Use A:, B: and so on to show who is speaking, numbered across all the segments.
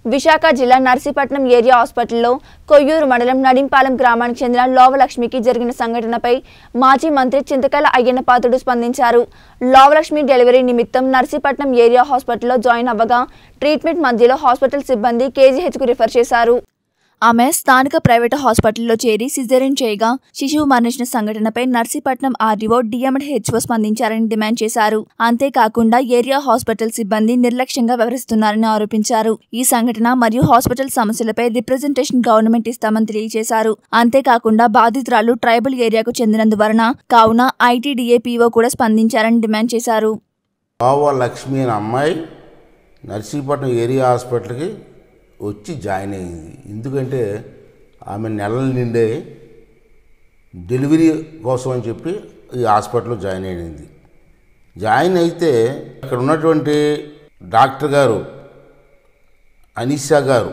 A: విశాఖ జిల్లా నర్సీపట్నం ఏరియా హాస్పిటల్లో కొయ్యూరు మండలం నడింపాలెం గ్రామానికి చెందిన లోవలక్ష్మికి జరిగిన సంఘటనపై మాజీ మంత్రి చింతకాయల అయ్యన్నపాత్రుడు స్పందించారు లోవలక్ష్మి డెలివరీ నిమిత్తం నర్సీపట్నం ఏరియా హాస్పిటల్లో జాయిన్ అవ్వగా ట్రీట్మెంట్ మధ్యలో హాస్పిటల్ సిబ్బంది కేజీహెచ్కు రిఫర్ చేశారు ఆమె స్థానిక ప్రైవేటు హాస్పిటల్లో చేరి సిజేరియన్ చేయగా శిశువు మరణించిన సంఘటనపై నర్సీపట్నం ఆర్డీఓ డిఎండ్ హెచ్ఓ స్పందించారని డిమాండ్ చేశారు అంతేకాకుండా ఏరియా హాస్పిటల్ సిబ్బంది నిర్లక్ష్యంగా వ్యవహరిస్తున్నారని ఆరోపించారు ఈ సంఘటన మరియు హాస్పిటల్ సమస్యలపై రిప్రజెంటేషన్ గవర్నమెంట్ ఇస్తామని తెలియజేశారు అంతేకాకుండా బాధితురాలు ట్రైబల్ ఏరియాకు చెందినందువలన కావున ఐటీడీఏ పీఓ కూడా స్పందించారని డిమాండ్ చేశారు
B: బావ లక్ష్మి అనే అమ్మాయి నర్సీపట్నం ఏరియా హాస్పిటల్కి వచ్చి జాయిన్ అయింది ఎందుకంటే ఆమె నెలల నిండే డెలివరీ కోసం అని చెప్పి ఈ హాస్పిటల్లో జాయిన్ అయింది జాయిన్ అయితే అక్కడ ఉన్నటువంటి డాక్టర్ గారు అనీషా గారు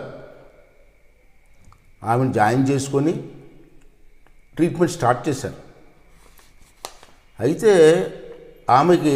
B: ఆమెను జాయిన్ చేసుకొని ట్రీట్మెంట్ స్టార్ట్ చేశారు అయితే ఆమెకి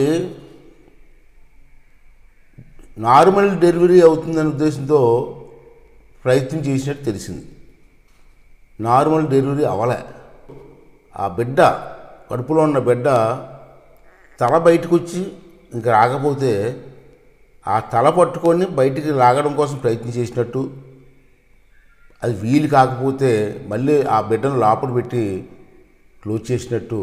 B: నార్మల్ డెలివరీ అవుతుందనే ఉద్దేశంతో ప్రయత్నం చేసినట్టు తెలిసింది నార్మల్ డెలివరీ అవలే ఆ బిడ్డ కడుపులో ఉన్న బిడ్డ తల బయటకు వచ్చి ఇంకా రాకపోతే ఆ తల పట్టుకొని బయటికి లాగడం కోసం ప్రయత్నం చేసినట్టు అది వీలు కాకపోతే మళ్ళీ ఆ బిడ్డను లోపల పెట్టి క్లోజ్ చేసినట్టు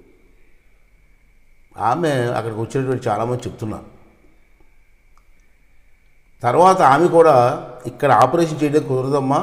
B: ఆమె అక్కడికి వచ్చినటువంటి చాలామంది చెప్తున్నారు తర్వాత ఆమె కూడా ఇక్కడ ఆపరేషన్ చేయడం కుదరదమ్మా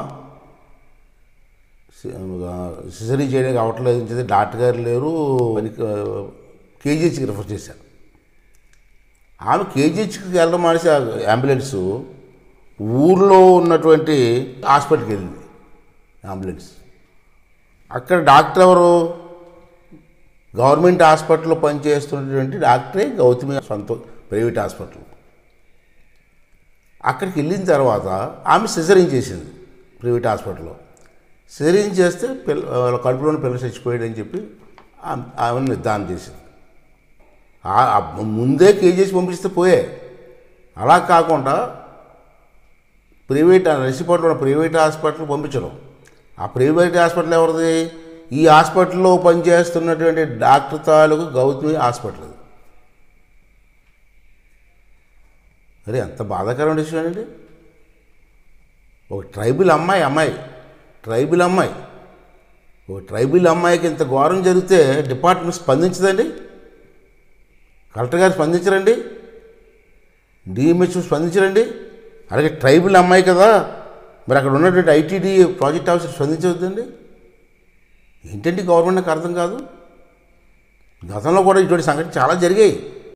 B: సిజరీ చేయడానికి అవ్వట్లేదు అని చెప్పి డాక్టర్ గారు లేరు కేజీహెచ్కి రిఫర్ చేశారు ఆమె కేజీహెచ్కి వెళ్ళడం మానేసి ఆ అంబులెన్స్ ఊర్లో ఉన్నటువంటి హాస్పిటల్కి వెళ్ళింది అంబులెన్స్ అక్కడ డాక్టర్ ఎవరు గవర్నమెంట్ హాస్పిటల్లో పనిచేస్తున్నటువంటి డాక్టరే గౌతమి సొంత ప్రైవేట్ హాస్పిటల్ అక్కడికి వెళ్ళిన తర్వాత ఆమె సిజరింగ్ చేసింది ప్రైవేట్ హాస్పిటల్లో సిజరింగ్ చేస్తే పిల్ల వాళ్ళ కడుపులోని పిల్ల చచ్చిపోయాడు అని చెప్పి ఆమె ఆమెను నిర్ధారణ చేసింది ఆ- ఆ ముందే కేజీస్ పంపిస్తే పోయే అలా కాకుండా ప్రైవేట్ నర్సీపట్నంలో ఉన్న ప్రైవేట్ హాస్పిటల్ పంపించడం ఆ ప్రైవేట్ హాస్పిటల్ ఎవరిది ఈ హాస్పిటల్లో పనిచేస్తున్నటువంటి డాక్టర్ తాలూకు గౌతమి హాస్పిటల్ అది అరే ఎంత బాధాకరమైన విషయం అండి ఒక ట్రైబల్ అమ్మాయి అమ్మాయి ట్రైబల్ అమ్మాయి ఒక ట్రైబల్ అమ్మాయికి ఇంత ఘోరం జరిగితే డిపార్ట్మెంట్ స్పందించదండి కలెక్టర్ గారు స్పందించరండి డిఎంహెచ్ స్పందించరండి అలాగే ట్రైబల్ అమ్మాయి కదా మరి అక్కడ ఉన్నటువంటి ఐటీడీ ప్రాజెక్ట్ ఆఫీసర్ స్పందించవద్దండి ఏంటంటే గవర్నమెంట్ నాకు అర్థం కాదు గతంలో కూడా ఇటువంటి సంఘటన చాలా జరిగాయి